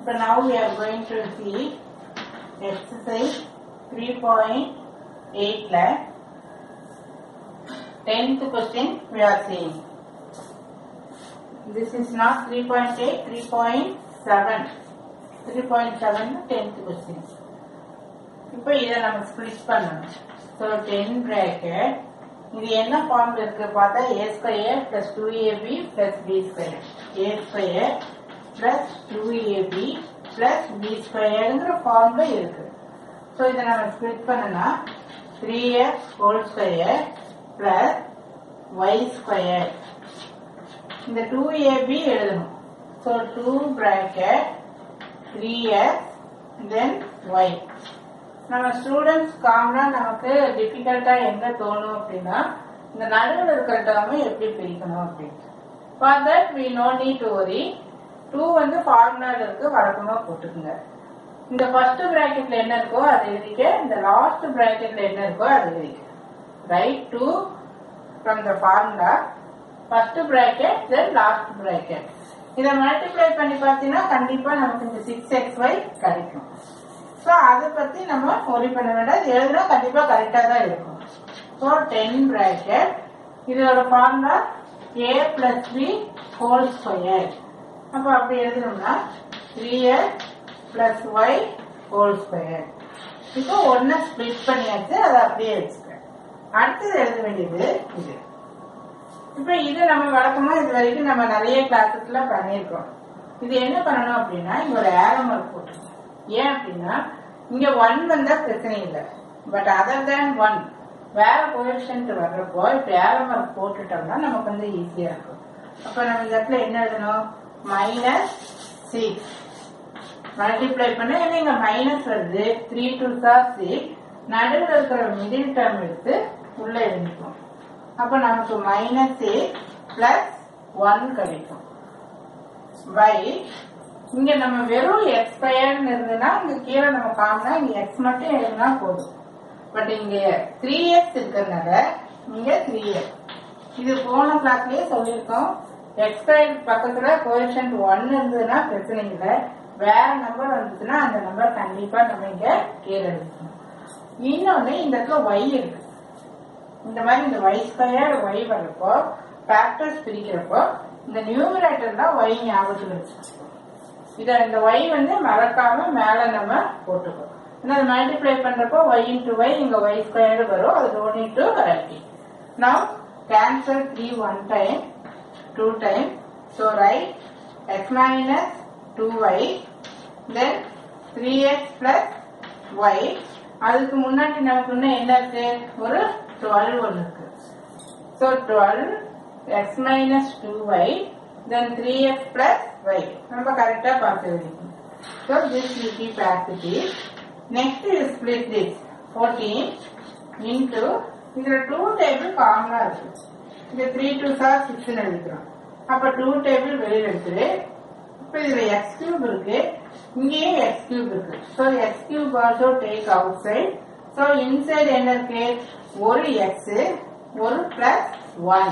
So now we are going to see exercise 3.8 lakh. 10th question we are seeing. This is not 3.8, 3.7. 3.7 10th question. இப்போ இதை நம்ம split பண்ணணும் so ten bracket இது என்ன ஃபார்ம்ல இருக்கு பார்த்தா A square plus two AB plus B square A square plus two AB plus B ஸ்கொயருங்கிற ஃபார்ம்ல இருக்கு ஸோ இதை நம்ம ஸ்பிளிட் பண்ணனா three X whole square plus Y square இந்த டூ ஏபி எழுதணும் so two bracket three X then Y நம்ம students காமனா நமக்கு டிஃபிகல்ட்டா எங்க தோணும் அப்படின்னா இந்த நடுவில் இருக்கிற டேர்ம் எப்படி பிரிக்கணும் அப்படின்னு for that we no need to worry two வந்து ஃபார்முலால இருக்கு வழக்கமா போட்டுக்குங்க இந்த ஃபர்ஸ்ட் பிராக்கெட்ல என்ன இருக்கோ அதை எழுதிக்க இந்த லாஸ்ட் பிராக்கெட்ல என்ன இருக்கோ அதை எழுதிக்க right two from the formula first bracket then last bracket இதை மல்டிப்ளை பண்ணி பார்த்தீங்கன்னா கண்டிப்பா நமக்கு இந்த சிக்ஸ் எக்ஸ் ஒய் கிடைக்கும் ஸோ அதை பத்தி நம்ம ஒரி பண்ண வேண்டாம் இது எழுதுனா கண்டிப்பா கரெக்டா தான் இருக்கும் ஸோ டென் பிராக்கெட் இதோட formula A plus B whole square அப்போ அப்படி எழுதணும்னா three X plus Y whole square இப்போ ஒன்றை ஸ்ப்ளிட் பண்ணியாச்சு அதை அப்படியே வச்சுக்கிறேன் அடுத்தது எழுத வேண்டியது இது இப்போ இது நம்ம வழக்கமா இது வரைக்கும் நம்ம நிறைய கிளாஸஸ்ல பண்ணியிருக்கோம் இது என்ன பண்ணணும் அப்படின்னா இங்க ஒரு ஏரோ மார்க் போட்டுருக்கோம் ஏன் அப்படின்னா இங்க ஒன் வந்தா பிரச்சனை இல்லை பட் அதர் தேன் ஒன் வேற கோஎஃபிஷியன்ட் வர்றப்போ இப்ப ஏரோ மார்க் போட்டுட்டோம்னா நமக்கு வந்து ஈஸியா இருக்கும் அப்ப நம்ம இந்த இடத்துல என்ன எழுதணும் மைனஸ் சிக்ஸ் மல்டிப்ளை பண்ண ஏன்னா இங்க மைனஸ் வருது த்ரீ டூ சார் சிக்ஸ் நடுவில் இருக்கிற மிடில் டேர்ம் எடுத்து உள்ள எழுதிப்போம் அப்ப நமக்கு மைனஸ் சிக்ஸ் பிளஸ் ஒன் கிடைக்கும் பை இங்க நம்ம வெறும் எக்ஸ் ஸ்கொயர்னு இருந்ததுன்னா இங்க கீழே நம்ம காமினா இங்க எக்ஸ் மட்டும் எழுதினா போதும் பட் இங்க த்ரீ எக்ஸ் இருக்கிறதுனால இங்க த்ரீ எக்ஸ் இது போன கிளாஸ்லயே சொல்லியிருக்கோம் எக்ஸ் ஸ்கொயர் பக்கத்துல கோஎஃபிஷியன்ட் ஒன் இருந்ததுன்னா பிரச்சனை இல்லை வேற நம்பர் வந்துச்சுன்னா அந்த நம்பர் கண்டிப்பா நம்ம இங்க கீழே எழுதிக்கணும் இன்னொன்னு இந்த இடத்துல ஒய் இருக்கு இந்த மாதிரி இந்த ஒய் ஸ்கொயர் ஒய் வர்றப்போ ஃபேக்டர்ஸ் பிரிக்கிறப்போ இந்த நியூமரேட்டர் தான் ஒய் ஞாபகத்தில் வச்சுக்கணும் இத இந்த ஒய் வந்து மறக்காம மேல நம்ம போட்டுக்கணும் ஏன்னா மல்டிப்ளை பண்றப்போ ஒய் இன்டு ஒய் இங்க ஒய் ஸ்கொயர் வரும் அது ஒன் இன்டு ரைட்டி now cancel three one time two time so right X minus two Y then three X plus Y அதுக்கு முன்னாடி நமக்கு இன்னும் என்ன இருக்கு ஒரு டுவெல் ஒன்று இருக்கு so twelve X minus two Y then three X plus y நம்ம கரெக்டா பார்த்து எழுதிக்கணும் so this will be back this next you split this fourteen into இதுல டூ டேபிள் காமனா இருக்கு இந்த த்ரீ டூ சார் சிக்ஸ்னு எழுதிக்கிறோம் அப்ப டூ டேபிள் வெளியில எடுத்துரு இப்ப இதுல எக்ஸ் கியூப் இருக்கு இங்கேயும் எக்ஸ் கியூப் இருக்கு so X cube also take அவுட் சைட் ஸோ இன்சைட் என்ன இருக்கு ஒரு எக்ஸ் ஒரு பிளஸ் ஒன்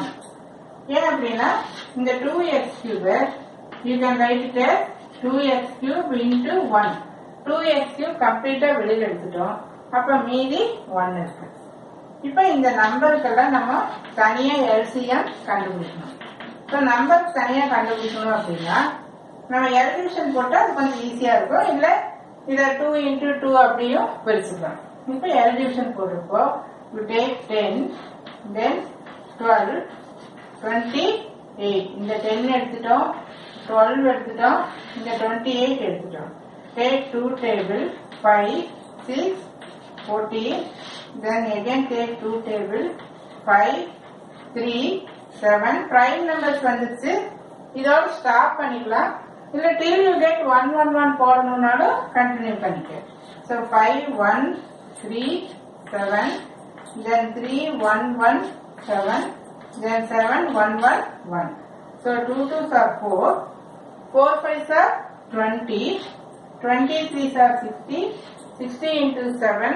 ஏன் அப்படின்னா இந்த two X cube you can write it two X cube into one two X cube கம்ப்ளீட்டா வெளியில எடுத்துட்டோம் அப்ப மீதி ஒன் இருக்கு இப்ப இந்த நம்பருக்கெல்லாம் நம்ம தனியா எல்சிஎம் கண்டுபிடிக்கணும் ஸோ நம்பர் தனியா கண்டுபிடிக்கணும் அப்படின்னா நம்ம எல்டிவிஷன் போட்டா அது கொஞ்சம் ஈஸியா இருக்கும் இல்ல இத டூ இன்டூ டூ அப்படியும் பிரிச்சுக்கலாம் இப்ப எல்டிவிஷன் போட்டிருப்போ you take ten then twelve twenty eight இந்த டென் எடுத்துட்டோம் டுவெல் எடுத்துட்டோம் இந்த டுவெண்ட்டி எயிட் எடுத்துட்டோம் take two table five six fourteen then again take two table five three seven prime numbers வந்துச்சு இதோட ஸ்டாப் பண்ணிக்கலாம் இல்ல till you get one one one போடணும்னாலும் கண்டினியூ பண்ணிக்க so five one three seven then three one one seven then 7, 1, 1, 1. So 2 2s are 4, 4 5s are 20, 20 3s are 60, 60 into 7,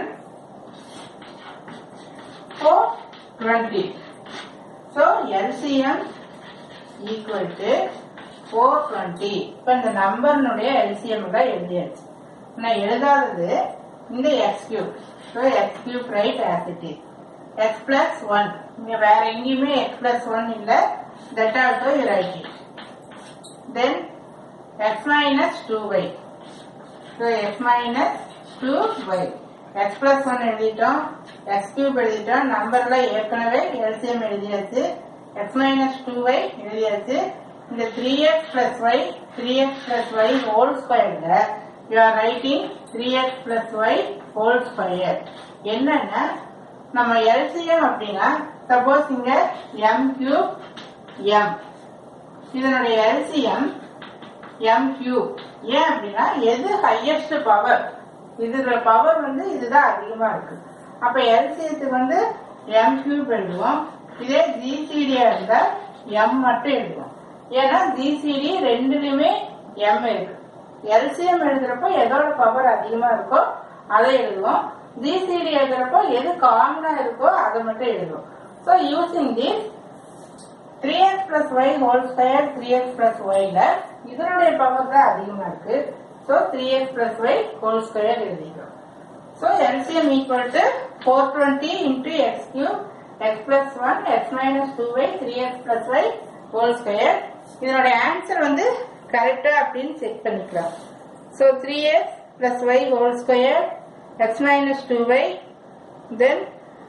4, 20. So LCM equal to four twenty இப்போ இந்த நம்பர்னுடைய LCM தான் எழுதியாச்சு நான் எழுதாதது இந்த X cube so X cube right as it is X plus one இங்க வேற எங்கேயுமே எக்ஸ் பிளஸ் ஒன் இல்ல that also you write it then X minus two Y so X minus two Y X plus one எழுதிட்டோம் X cube எழுதிட்டோம் நம்பர்ல ஏற்கனவே LCM எழுதியாச்சு X minus two Y எழுதியாச்சு இந்த three X plus Y three X plus Y whole ஸ்கொயர்ல you are writing three X plus Y whole square என்னன்னா நம்ம எல்சிஎம் அப்படின்னா சப்போஸ் இங்க எம் கியூப் எம் இதனுடைய எல்சிஎம் எம் கியூப் ஏன் அப்படின்னா எது ஹையஸ்ட் பவர் இதுல பவர் வந்து இதுதான் அதிகமா இருக்கு அப்ப எல்சிஎத்துக்கு வந்து எம் கியூப் எழுதுவோம் இதே ஜிசிடியா இருந்தா எம் மட்டும் எழுதுவோம் ஏன்னா ஜிசிடி ரெண்டுலயுமே எம் இருக்கு எல்சிஎம் எழுதுறப்போ எதோட பவர் அதிகமா இருக்கோ அதை எழுதுவோம் ஜிசிடி எழுதுறப்போ எது காமனா இருக்கோ அதை மட்டும் எழுதுவோம் so using this three X plus Y whole square three X plus ஒய்ல இதனுடைய பவர் தான் அதிகமா இருக்கு so three X plus Y whole square எழுதிக்கிறோம் so LCM equal to four twenty into X cube X plus one X minus two Y three X plus Y whole square இதனுடைய answer வந்து கரெக்டா அப்படின்னு check பண்ணிக்கலாம் so three X plus Y whole square X minus two Y then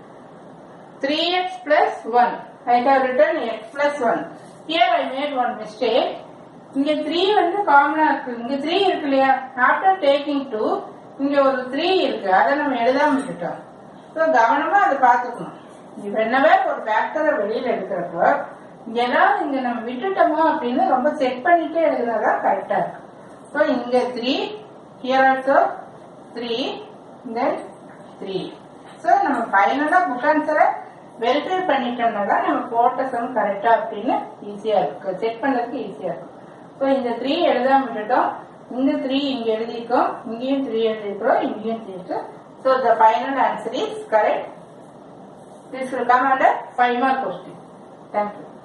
3x plus 1. I have written x plus 1. Here I made one mistake. இங்க 3 வந்து காமனா இருக்கு இங்க 3 இருக்கு இல்லையா ஆஃப்டர் டேக்கிங் 2 இங்க ஒரு 3 இருக்கு அதை நம்ம எழுதாம விட்டுட்டோம் ஸோ கவனமா அதை பார்த்துக்கணும் இப்ப என்னவே ஒரு ஃபேக்டரை வெளியில எடுக்கிறப்போ இங்க ஏதாவது இங்க நம்ம விட்டுட்டோமோ அப்படின்னு ரொம்ப செக் பண்ணிட்டே எழுதுனதான் கரெக்டா இருக்கு ஸோ இங்க 3 ஹியர் ஆல்சோ 3 தென் 3 ஸோ நம்ம ஃபைனலாக புக் ஆன்சரை வெரிஃபை பண்ணிட்டோம்னா தான் நம்ம போட்ட சம் கரெக்டா அப்படின்னு ஈஸியா இருக்கு செக் பண்றதுக்கு ஈஸியா இருக்கும் ஸோ இந்த த்ரீ எழுதாம விட்டுட்டோம் இந்த த்ரீ இங்க எழுதியிருக்கோம் இங்கேயும் த்ரீ எழுதியிருக்கிறோம் இங்கேயும் த்ரீ இருக்கு so the final answer is correct this will come under five mark question thank you